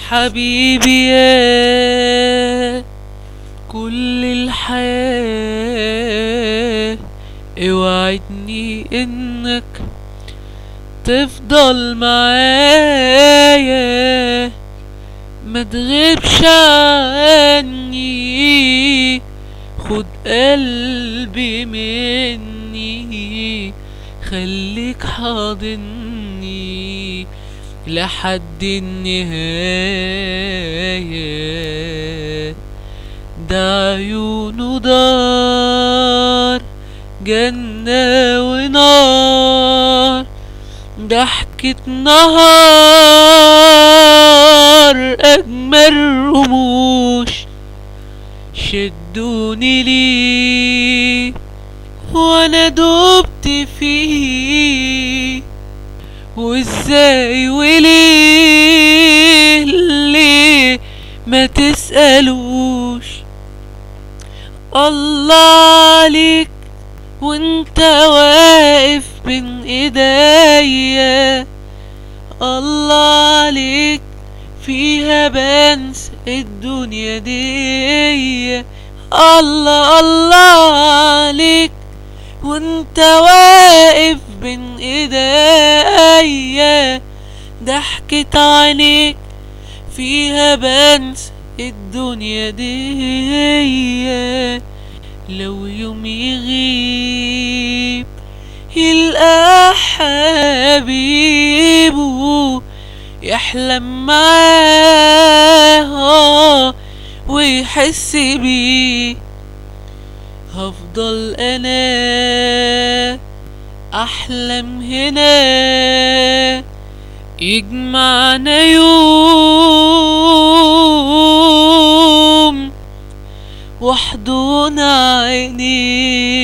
حبيبي يا كل الحياة اوعدني انك تفضل معايا ما تغيبش عني خد قلبي مني خليك حاضني لحد النهاية ده عيونه دار جنة ونار ضحكة نهار أجمل رموش شدوني ليه وانا دبت فيه وازاي وليه ليه ما تسألوش الله عليك وانت واقف بين ايديا الله عليك فيها بنسى الدنيا دي الله الله عليك وانت واقف بين ايديا ضحكة عينيك فيها بنسى الدنيا دي لو يوم يغيب يلقى حبيبه يحلم معاه ويحس بيه هفضل انا احلم هنا يجمعنا يوم وحضن عينيه